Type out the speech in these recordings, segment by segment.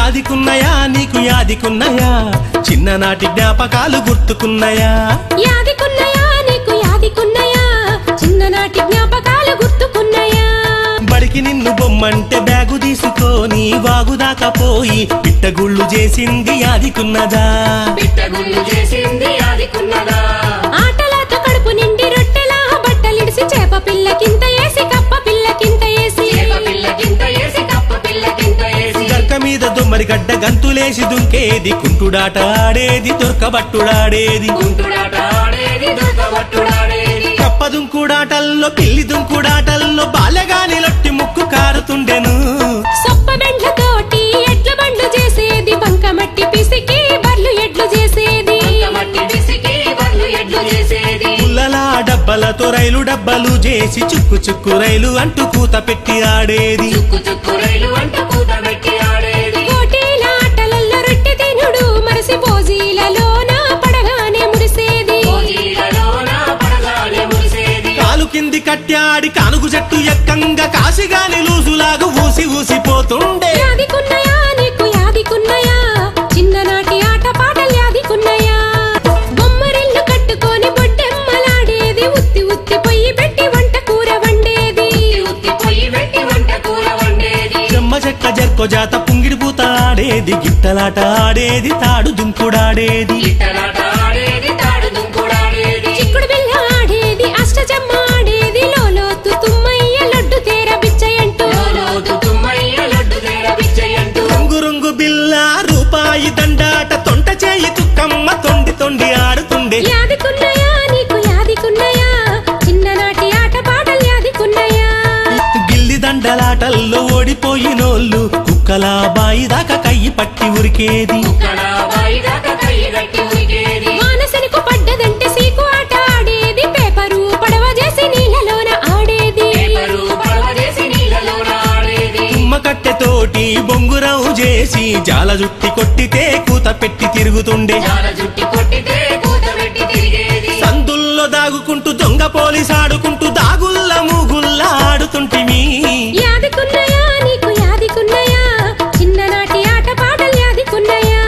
యాదికున్నయా నీకు యాదికున్నయా చిన్ననాటి జ్ఞాపకాలు గుర్తుకున్నయా యాదికున్నయా నీకు యాదికున్నయా చిన్ననాటి జ్ఞాపకాలు గుర్తుకున్నయా బడికి నిన్ను బొమ్మంటే బ్యాగు తీసుకొని వాగుదాకా పోయి పిట్టగుళ్ళు చేసింది యాదికున్నదా పిట్టగుళ్ళు చేసింది ఆదికున్నదా ఆటలాట కడుపు నిండి రొట్టెలా బట్టలిడిసి చేప పిల్లకింత ఏసి కప్ప పిల్లకింత ఏసి చేప పిల్లకింత ఏసి కప్ప పిల్లకింత ఏసి గర్క మీద దొమ్మరి గడ్డ గంతులేసి దుంకేది కుంటుడాట ఆడేది దొరకబట్టుడాడేది కుంటుడాట ఆడేది దొరకబట్టుడాడేది కప్ప దుంకుడాటల్లో పిల్లి దుంకుడాటల్లో బాలగాని లొట్టి ముక్కు కారుతుండెను సొప్ప బెండ్లతోటి ఎడ్ల బండ్లు చేసేది బంకమట్టి పిసికి బర్లు ఎడ్లు చేసేది మట్టి విసికి బర్లు ఎడ్లు చేసేది పుల్లలా డబ్బలతో రైలు డబ్బలు చేసి చుక్కు చుక్కు రైలు అంటూ కూత పెట్టి ఆడేది చుక్కు చుక్కు రైలు అంటూ కూతబెట్టి ఆడేది కోటీల ఆటలల్లో రొట్టె తినుడు మరసి భోజీలలోన పడగానే మురిసేది భోజీలలోన పడగానే మురిసేది కాలు కింది కట్టాడి కానుగు చెట్టు ఎక్కంగా కాసిగాని లూసులాగు ఊసి ఊసిపోతుండే యాదికున్నయా నీకు యాదికున్నయా చిన్ననాటి ఆట పాటలు యాదికున్నయా బొమ్మరిల్లు కట్టుకొని బొడ్డెమ్మలాడేది ఉత్తి ఉత్తి పొయ్యి పెట్టి వంట కూర వండేది ఉత్తి పొయ్యి పెట్టి వంట కూర వండేది చెమ్మ చెక్క జర్కో జాత పుంగిడి పూత ఆడేది గిట్టలాట ఆడేది తాడు దుంకుడాడేది ఇట్టలాట ఆడేది తాడు దుంకుడాడేది చిక్కుడు బిల్ల ఆడేది అష్టజమ్మ ఆడేది లోలోతు తుమ్మయ్య లడ్డు తేర బిచ్చయంటూ లోలోతు తుమ్మయ్య లడ్డు తేర పిచ్చయ్యంటూ రంగు రంగు బిల్ల రూపాయి దండాట తొంట చేయి తుక్కమ్మ తొండి తొండి ఆడుతుండే యాదికున్నయా నీకు యాదికున్నయా చిన్ననాటి ఆట పాటలు యాదికున్నయా గిల్లి దండలాటల్లో ఓడిపోయినోళ్ళు కుక్కల బాయి దాకా కయ్యి పట్టి ఉరికేది కుక్కల వాయిదాక కయ్యి గట్టి ఉరికేది మానసనికి పడ్డదంటే సీకు ఆట ఆడేది పేపరు పడవ చేసి నీళ్ళలోన ఆడేది పేపరు పడవ చేసి నీళ్ళలోన ఆడేది తుమ్మ కట్టెతోటి బొంగురం చేసి జాల జుట్టి కొట్టితే కూత పెట్టి తిరుగుతుండే జాల జుట్టి కొట్టితే కూతబెట్టి తిరిగేది సందుల్లో దాగుకుంటూ దొంగ పోలీస్ ఆడుకుంటూ దాగుల్ల మూగుల్ల ఆడుతుంటిమి యాదికున్నయా నీకు యాదికున్నయా చిన్ననాటి ఆట పాటలు యాదికున్నయా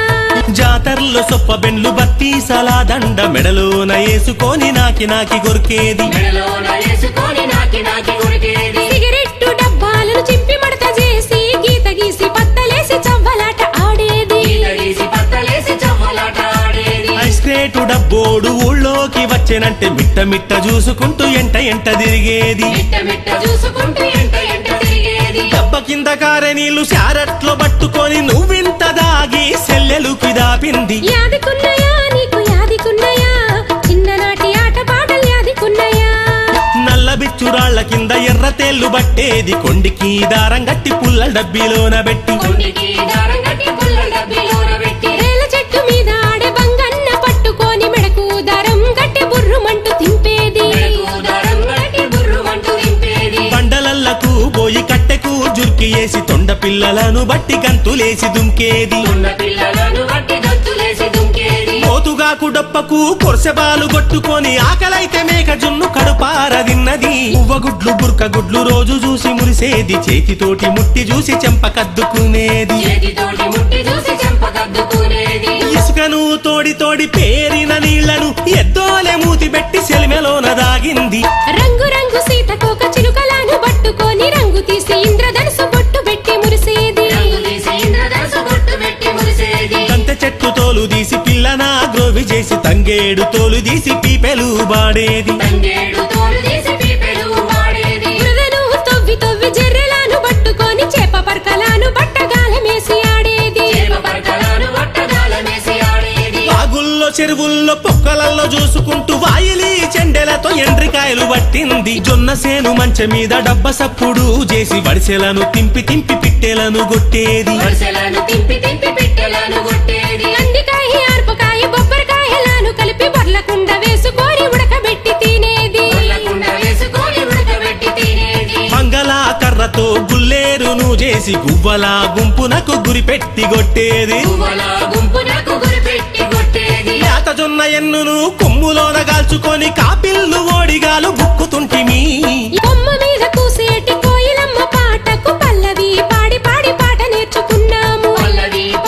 జాతరలో సొప్ప బెండ్లు బత్తి సలాదండ మెడలోన వేసుకొని నాకి నాకి గొరికేది మెడలోన వేసుకొని నాకి నాకి ఉరికేది సిగరెట్టు డబ్బాలను చింపి మడత చేసి గీత గీసి పత్తలేసి చవ్వలాట ఆడేది ఈత గీసి పత్తలేసి చవ్వలాట ఆడేది ఐస్ క్రేటు డబ్బోడు ఊళ్ళోకి వచ్చేనంటే మిట్ట మిట్ట చూసుకుంటూ ఎంట ఎంట తిరిగేది మిట్ట మిట్ట చూసుకుంటూ ఎంట ఎంట తిరిగేది డబ్బ కింద కారే నీళ్లు శారట్లో పట్టుకొని నువ్వింత దాగి సెల్లెలుకి దాపింది యాదికున్నయా నీకు యాదికున్నయా చిన్ననాటి ఆట పాటలు యాదికున్నయా నల్ల బిచ్చురాళ్ల కింద ఎర్ర తేళ్లు బట్టేది కొండికి దారం గట్టి పుల్ల డబ్బీలోన పెట్టి కొండికి దారం కట్టి పుల్ల డబ్బిలోన పెట్టి రేల చెట్టు మీద ఆడే బంగన్న పట్టుకొని మెడకు దారం గట్టి బుర్రుమంటూ తింపేది మెడకు దారం కట్టి బుర్రుమంటూ నింపేది బండలల్లకు పోయి కట్టెకు జుర్కి వేసి తొండ పిల్లలను బట్టి గంతులేసి దుంకేది ఉన్న పిల్లలను బట్టి గంతులేసి దుంకేది పోతుగాకు డప్పకు కొరసెబాలు కొట్టుకొని ఆకలైతే మేక జున్ను కడుపారదిన్నది ఉవ్వగుడ్లు బుర్క గుడ్లు రోజు చూసి మురిసేది చేతితోటి ముట్టి చూసి చెంపకద్దుకునేది చేతితోటి ముట్టి చూసి చెంపకద్దుకునేది ఇసుకను తోడి తోడి పేరిన నీళ్లను ఎద్దోలే మూతి పెట్టి సెలిమెలోన దాగింది రంగు రంగు సీతకోక చిలుకలను పట్టుకొని రంగు తీసి ఇంద్రధనుసు బొట్టు పెట్టి మురిసేది రంగు తీసి ఇంద్రధనుసు బొట్టు పెట్టి మురిసేది దంతె చెట్టు తోలు తీసి పిల్లన గ్రోవి చేసి తంగేడు తోలు తీసి పీపెలు బాడేది తంగేడు తోలు తీసి పీపెలు వాడేది బురదను తవ్వి తవ్వి జర్రెలను పట్టుకొని చేప పరకలను బట్టగాలమేసి ఆడేది చేప పరకలను వట్టగాలమేసి ఆడేది వాగుల్లో చెరువుల్లో పొక్కలల్లో చూసుకుంటూ వాయిలి చెండెలతో ఎండ్రికాయలు పట్టింది జొన్న సేను మంచె మీద డబ్బ సప్పుడు చేసి వడిసెలను తింపి తింపి పిట్టెలను కొట్టేది వరుసలను తింపి తింపి పిట్టెలను కొట్టేది అండికాయ ఆర్పకాయ బొబ్బరికాయలను కలిపి బొర్లకుండ వేసుకొని ఉడకబెట్టి తినేది ఉల్లకుండ వేసుకొని ఉడకబెట్టి తినేది మంగళ కర్రతో గుల్లేరును చేసి గువ్వల గుంపునకు గురిపెట్టి కొట్టేది పువ్వుల గుంపునకు గురిపెట్టి కొట్టేది లేత జొన్న ఎన్నును కొమ్ములోన గాల్చుకొని కాపిల్లు ఓడిగాలు బుక్కుతుంటిమి కొమ్మ మీద కూసేటి కోయిలమ్మ పాటకు పల్లవి పాడి పాడి పాట నేర్చుకున్నాము పల్లవి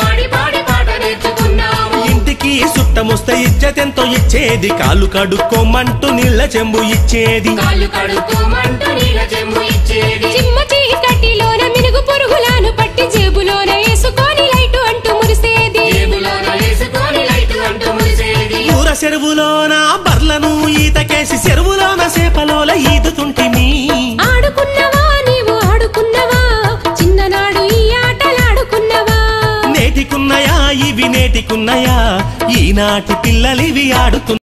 కష్టమొస్తే ఇజ్జతెంతో ఇచ్చేది కాళ్ళు కడుక్కోమంటూ నీళ్ళ చెంబు ఇచ్చేది కాళ్ళు కడుక్కోమంటూ నీళ్ళ చెంబు ఇచ్చేది చిమ్మ చీకటిలోన మినుగు పురుగులాను పట్టి జేబులోన వేసుకొని లైటు అంటూ మురిసేది జేబులోన వేసుకొని లైట్ అంటూ మురిసేది ఊర చెరువులోన బర్లను ఈతకేసి చెరువులోన సేపలోల ఈదుతుంటిమి ఆడుకున్నవా నీవు ఆడుకున్నవా చిన్ననాడు ఈ ఆటలాడుకున్నవా నేటికున్నయా ఇవి నేటికున్నయా ఈనాటి పిల్లలివి ఆడుతున్న